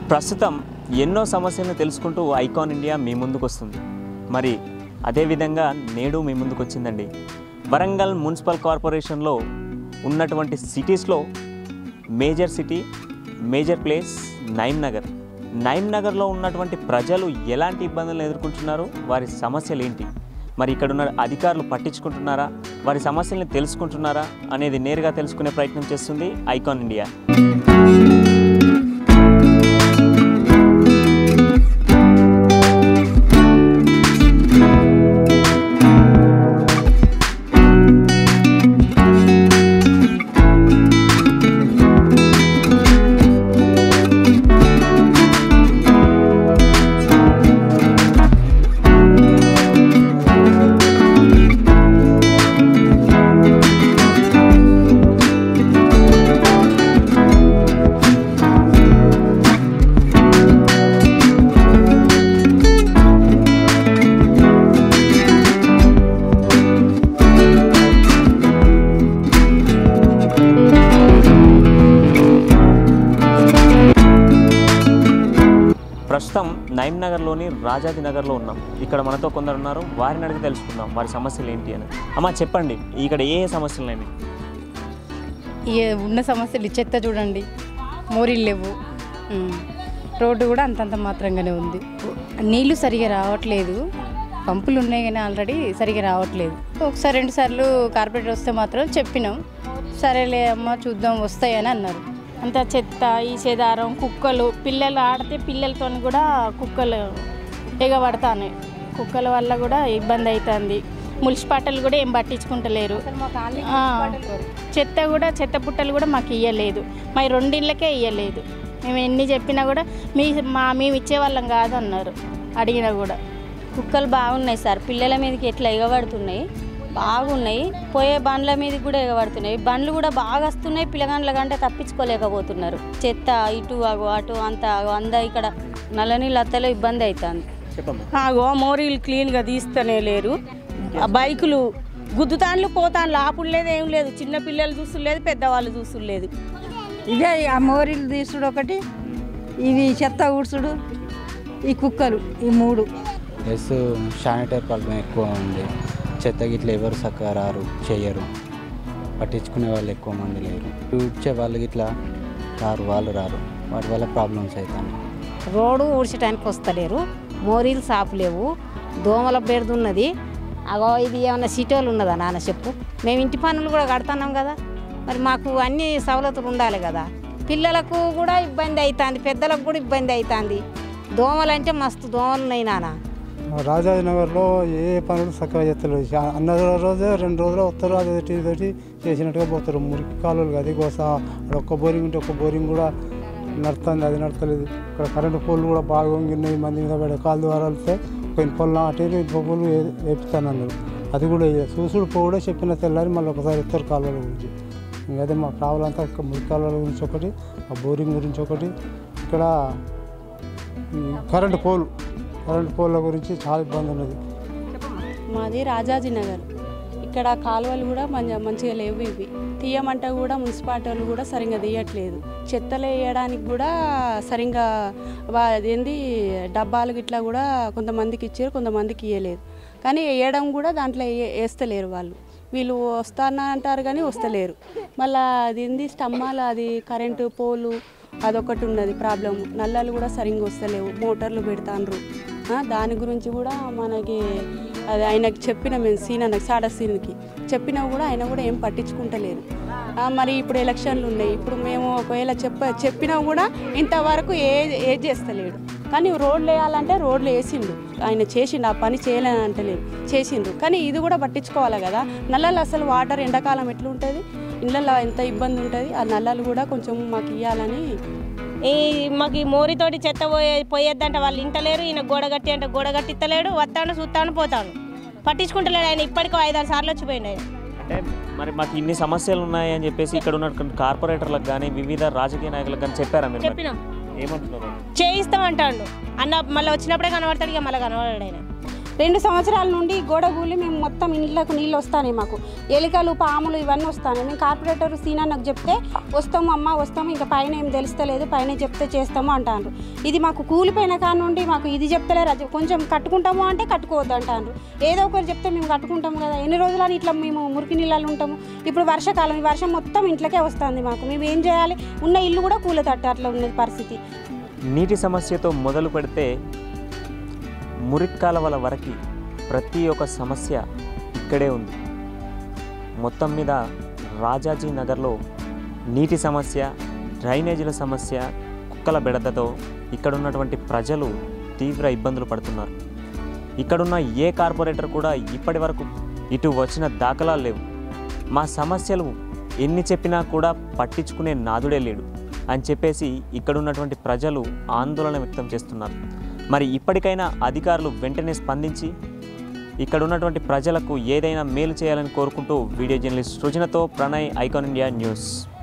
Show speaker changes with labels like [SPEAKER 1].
[SPEAKER 1] ప్రస్తుతం ఎన్నో సమస్యలను తెలుసుకుంటూ ఐకాన్ ఇండియా మీ ముందుకు వస్తుంది మరి అదేవిధంగా నేడు మీ ముందుకు వచ్చిందండి వరంగల్ మున్సిపల్ కార్పొరేషన్లో ఉన్నటువంటి సిటీస్లో major city major place Naim Nagar Naim నగర్లో ఉన్నటువంటి ప్రజలు ఎలాంటి ఇబ్బందులను ఎదుర్కొంటున్నారు వారి సమస్యలు ఏంటి మరి ఇక్కడ ఉన్న అధికారులు పట్టించుకుంటున్నారా వారి సమస్యల్ని తెలుసుకుంటున్నారా అనేది నేరుగా తెలుసుకునే ప్రయత్నం చేస్తుంది ఐకాన్ ఇండియా ప్రస్తుతం నైమ్ నగర్లోని రాజాది నగర్లో ఉన్నాం ఇక్కడ మనతో కొందరు ఉన్నారు వారిని అడిగి తెలుసుకుందాం వారి సమస్యలు ఏంటి అని అమ్మ చెప్పండి ఇక్కడ ఏ ఏ సమస్యలు ఉన్నాయి
[SPEAKER 2] ఈ ఉన్న సమస్యలు ఈ చెత్త చూడండి మోరీలు లేవు ఉమ్. రోడ్డు కూడా అంతంత మాత్రంగానే ఉంది నీళ్లు సరిగా రావట్లేదు పంపులు ఉన్నాయి కానీ ఆల్రెడీ సరిగా రావట్లేదు ఒకసారి రెండు సార్లు కార్పొరేటర్ వస్తే మాత్రం చెప్పినాం సరేలే అమ్మ చూద్దాం వస్తాయని అన్నారు అంత చెత్త ఈ సేదారం కుక్కలు పిల్లలు ఆడితే పిల్లలతో కూడా కుక్కలు ఎగబడతాయి కుక్కల వల్ల కూడా ఇబ్బంది అవుతుంది మున్సిపాలిటీలు కూడా ఏం పట్టించుకుంటలేరు ఆ, చెత్త కూడా చెత్త పుట్టలు కూడా మాకు ఇయ్యలేదు మా ఈ రెండిళ్ళకే ఇయ్యలేదు మేము ఎన్ని చెప్పినా కూడా మీ మా మేము ఇచ్చేవాళ్ళం కాదు అన్నారు అడిగినా కూడా
[SPEAKER 3] కుక్కలు బాగున్నాయి సార్ పిల్లల మీదకి ఎట్లా ఎగబడుతున్నాయి బాగున్నాయి పోయే బండ్ల మీదకి కూడా ఎగబడుతున్నాయి బండ్లు కూడా బాగా వస్తున్నాయి పిల్లగాండ్ల కంటే తప్పించుకోలేకపోతున్నారు చెత్త ఇటు అగో అటు అంత అగో అంద ఇక్కడ నల్ల నీళ్ళు అత్తలో ఇబ్బంది అవుతుంది
[SPEAKER 1] చెప్పమ్మా
[SPEAKER 4] ఆగో మోరీలు క్లీన్గా తీస్తూనే లేరు ఆ బైకులు గుద్దుతాన్లు పోతాన్లు ఆపుడు లేదు ఏం లేదు చిన్న పిల్లలు చూస్తులేదు పెద్దవాళ్ళు చూస్తులేదు
[SPEAKER 5] ఇవే ఆ మోరీలు తీసుడు ఒకటి ఇవి చెత్త ఊడ్చుడు ఈ కుక్కలు ఈ మూడు
[SPEAKER 6] ప్లస్ శానిటైర్ ప్రాబ్లం ఎక్కువ ఉంది చెత్త గిట్ల ఎవరు చక్కగా రారు చెయ్యరు పట్టించుకునే వాళ్ళు ఎక్కువ మంది లేరు ఊడ్చే వాళ్ళు గిట్లా రారు వాళ్ళు రారు వాటి వల్ల ప్రాబ్లమ్స్ అవుతాయి
[SPEAKER 7] రోడ్డు ఊడ్చడానికి వస్తలేరు మోరీలు సాపు లేవు దోమల బెడుతున్నది అగో ఇది ఏమన్నా సిటోలు ఉన్నదా నాన్న చెప్పు మేము ఇంటి పనులు కూడా కడుతున్నాం కదా మరి మాకు అన్ని సవలతులు ఉండాలి కదా పిల్లలకు కూడా ఇబ్బంది అవుతుంది పెద్దలకు కూడా ఇబ్బంది అవుతుంది దోమలు అంటే మస్తు దోమలు ఉన్నాయి నాన్న
[SPEAKER 8] రాజాజీ నగర్లో ఏ పనులు చక్కగా చేస్తలేదు చా- అన్న రోజే రెండు రోజులు వస్తారు అది ఒకటి ఇది ఒకటి చేసినట్టుగా పోతారు మురికి కాలువలు అది గోస అక్కడ ఒక్క బోరింగ్ ఉంటే ఒక్క బోరింగ్ కూడా నడుస్తుంది అది నడతలేదు ఇక్కడ కరెంటు పోల్లు కూడా బాగా వంగినాయి మంది మీద పడే కాలు ద్వారా వెళ్తే కొన్ని పొలం అటు ఇటు ఇంకో పొల్లు వేపిస్తానన్నారు అది కూడా వేయలేదు. చూసుడు పో కూడా చెప్పిన తెల్లారి మళ్ళీ ఒకసారి ఇస్తారు కాలువల గురించి ఇంకా అదే మా ప్రాబ్లం అంతా ఇక్కడ మురికి కాలువల గురించి ఒకటి ఆ బోరింగ్ గురించి ఒకటి ఇక్కడ ఈ కరెంటు పోలు కరెంటు పోల్ల గురించి చాలా ఇబ్బంది ఉన్నది
[SPEAKER 4] మాది రాజాజీ నగర్ ఇక్కడ కాలువలు కూడా మంచి మంచిగా లేవు ఇవి తీయమంటే కూడా మున్సిపాలిటీ వాళ్ళు కూడా సరిగ్గా తీయట్లేదు చెత్తలు వేయడానికి కూడా సరిగ్గా వా- అదేంది డబ్బాలు గిట్లా కూడా కొంతమందికి ఇచ్చారు కొంతమందికి ఇవ్వలేదు కానీ వేయడం కూడా దాంట్లో వేయ- వేస్తలేరు వాళ్ళు వీళ్ళు వస్తానా అంటారు కానీ వస్తలేరు మళ్ళీ అది ఏంది స్తంభాలు అది కరెంటు పోలు అదొకటి ఉన్నది ప్రాబ్లం నల్లాలు కూడా సరిగ్గా వస్తలేవు మోటార్లు పెడతాండ్రు ఆ, దాని గురించి కూడా మనకి అది ఆయనకి చెప్పిన మేము సీన్ అన్నకి సాడా సీన్కి చెప్పినా కూడా ఆయన కూడా ఏం పట్టించుకుంటలేరు ఆ, మరి ఇప్పుడు ఎలక్షన్లు ఉన్నాయి ఇప్పుడు మేము ఒకవేళ చెప్ప చెప్పినా కూడా ఇంతవరకు ఏ ఏది చేస్తలేడు కానీ రోడ్లు వేయాలంటే రోడ్లు వేసిండు ఆయన చేసిండు ఆ పని చేయలేని అంటలేదు చేసిండు కానీ ఇది కూడా పట్టించుకోవాలి కదా నల్లలు అసలు వాటర్ ఎండాకాలం ఎట్లుంటుంది ఇళ్ళల్లో ఎంత ఇబ్బంది ఉంటుంది ఆ నల్లలు కూడా కొంచెం మాకు ఇవ్వాలని
[SPEAKER 9] ఈ మాకు ఈ మోరితోటి చెత్త పోయే పోయేద్దంటే వాళ్ళు ఇంటలేరు ఈయన గోడ కట్టి అంటే గోడ కట్టిత్తలేడు వస్తాను చూస్తాను పోతాను పట్టించుకుంటలేడు ఆయన ఇప్పటికో ఐదారు సార్లు వచ్చిపోయింది ఆయన
[SPEAKER 1] అంటే మరి మాకు ఇన్ని సమస్యలు ఉన్నాయి అని చెప్పేసి ఇక్కడ ఉన్న కార్పొరేటర్లకు కానీ వివిధ రాజకీయ నాయకులకు కానీ చెప్పారా మీరు మరి?
[SPEAKER 9] చెప్పినాం
[SPEAKER 1] ఏమంటున్నారు
[SPEAKER 9] చేయిస్తామంటాడు అన్న మళ్ళీ వచ్చినప్పుడే కనబడతాడు ఇక మళ్ళీ కనబడాడు ఆయన
[SPEAKER 4] రెండు సంవత్సరాల నుండి గోడ కూలి మేము మొత్తం ఇంట్లోకి నీళ్ళు వస్తాయి మాకు ఎలికలు పాములు ఇవన్నీ వస్తాయి మేము కార్పొరేటర్ సీనా నాకు చెప్తే వస్తాము అమ్మ వస్తాము ఇంకా పైన ఏం తెలుస్తలేదు పైన చెప్తే చేస్తాము అంటారు ఇది మాకు కూలిపోయిన కాడ నుండి మాకు ఇది చెప్తలేరు అది కొంచెం కట్టుకుంటాము అంటే కట్టుకోవద్దు అంటారు ఏదో ఒకరు చెప్తే మేము కట్టుకుంటాము కదా ఎన్ని రోజులని ఇట్లా మేము మురికి నీళ్ళలో ఉంటాము ఇప్పుడు వర్షాకాలం ఈ వర్షం మొత్తం ఇంట్లోకే వస్తుంది మాకు మేము ఏం చేయాలి ఉన్న ఇల్లు కూడా కూలతట్టు అట్లా ఉన్నది పరిస్థితి
[SPEAKER 1] నీటి సమస్యతో మొదలు పెడితే మురికి కాలవల వరకు ప్రతి ఒక్క సమస్య ఇక్కడే ఉంది మొత్తం మీద రాజాజీ నగర్లో నీటి సమస్య డ్రైనేజీల సమస్య కుక్కల బెడదతో ఇక్కడ ఉన్నటువంటి ప్రజలు తీవ్ర ఇబ్బందులు పడుతున్నారు ఇక్కడున్న ఏ కార్పొరేటర్ కూడా ఇప్పటి వరకు ఇటు వచ్చిన దాఖలాలు లేవు మా సమస్యలు ఎన్ని చెప్పినా కూడా పట్టించుకునే నాదుడే లేడు అని చెప్పేసి ఇక్కడ ఉన్నటువంటి ప్రజలు ఆందోళన వ్యక్తం చేస్తున్నారు మరి ఇప్పటికైనా అధికారులు వెంటనే స్పందించి ఇక్కడ ఉన్నటువంటి ప్రజలకు ఏదైనా మేలు చేయాలని కోరుకుంటూ వీడియో జర్నలిస్ట్ సృజనతో ప్రణయ్ ఐకాన్ ఇండియా న్యూస్